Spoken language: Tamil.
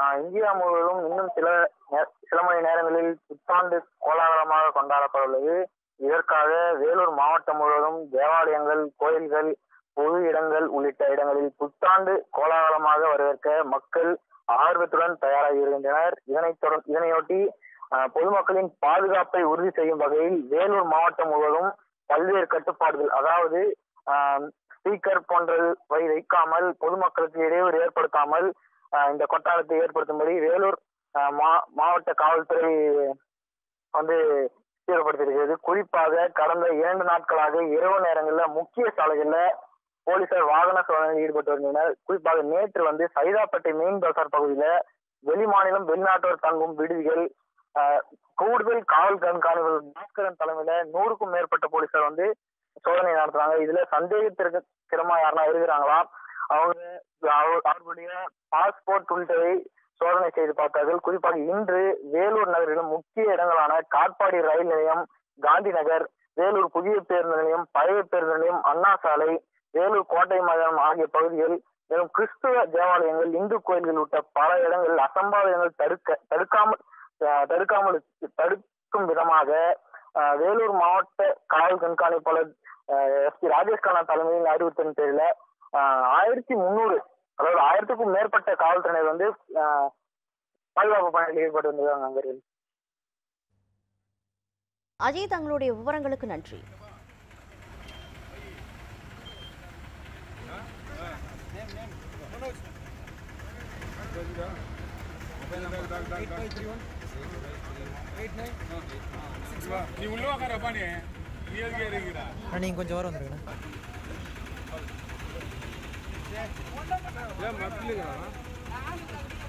ஆஹ் இந்தியா முழுவதும் இன்னும் சில நே- சில மணி நேரங்களில் புத்தாண்டு கோலாகலமாக கொண்டாடப்பட உள்ளது இதற்காக வேலூர் மாவட்டம் முழுவதும் தேவாலயங்கள் கோயில்கள் பொது இடங்கள் உள்ளிட்ட இடங்களில் புத்தாண்டு கோலாகலமாக வரவேற்க மக்கள் ஆர்வத்துடன் தயாராகி வருகின்றனர் இதனைத் தொடர் இதனையொட்டி ஆஹ், பொதுமக்களின் பாதுகாப்பை உறுதி செய்யும் வகையில் வேலூர் மாவட்டம் முழுவதும் பல்வேறு கட்டுப்பாடுகள் அதாவது ஸ்பீக்கர் போன்றவை வைக்காமல் பொதுமக்களுக்கு இடையூறு ஏற்படுத்தாமல் ஆஹ், இந்த கொட்டாரத்தை ஏற்படுத்தும்படி வேலூர் ஆஹ், மா- மாவட்ட காவல்துறை வந்து தீவிரப்படுத்தியிருக்கிறது குறிப்பாக கடந்த இரண்டு நாட்களாக இரவு நேரங்களில் முக்கிய சாலைகள்ல போலீசார் வாகன சோதனையில் ஈடுபட்டு வருகின்றனர் குறிப்பாக நேற்று வந்து சைதாப்பேட்டை மெயின் பசார் பகுதியில வெளிமாநிலம் வெளிநாட்டோர் தங்கும் விடுதிகள் ஆஹ், கூடுதல் காவல் கண்காணிப்பாளர் பாஸ்கரன் தலைமையில நூறுக்கும் மேற்பட்ட போலீசார் வந்து சோதனை நடத்துறாங்க இதுல சந்தேகத்திற்கு திறமா யாரெல்லாம் இருக்கிறாங்களா அவங்க அவ- அவர்களுடைய பாஸ்போர்ட் உள்ளிட்டவை சோதனை செய்து பார்த்தார்கள் குறிப்பாக இன்று வேலூர் நகரிலும் முக்கிய இடங்களான காட்பாடி ரயில் நிலையம் காந்தி நகர் வேலூர் புதிய பேருந்து நிலையம் பழைய பேருந்து நிலையம் அண்ணா சாலை வேலூர் கோட்டை மைதானம் ஆகிய பகுதிகள் மேலும் கிறிஸ்துவ தேவாலயங்கள் இந்து கோயில்கள் உள்ளிட்ட பல இடங்களில் அசம்பாவிதங்கள் தடுக்க தடுக்காமல் அஹ், தடுக்காமல் தடுக்கும் விதமாக அஹ், வேலூர் மாவட்ட காவல் கண்காணிப்பாளர் எஸ் பி ராஜேஷ் கண்ணா தலைமையில் அறிவித்தின் பேரில் ஆயிரத்தி முந்நூறு அதாவது ஆயிரத்துக்கும் மேற்பட்ட காவல்துறையினர் வந்து அஹ், பாதுகாப்பு பணியில் ஈடுபட்டு வந்திருக்காங்க அங்கே அஜய் தங்களுடைய விவரங்களுக்கு நன்றி நீ உள்ள உக்காரப்பா நீ நீ எதுக்கு இருக்கிறா நீங்கள் கொஞ்சம் வர வந்துருங்கண்ணா ஏன் மக்களுக்கு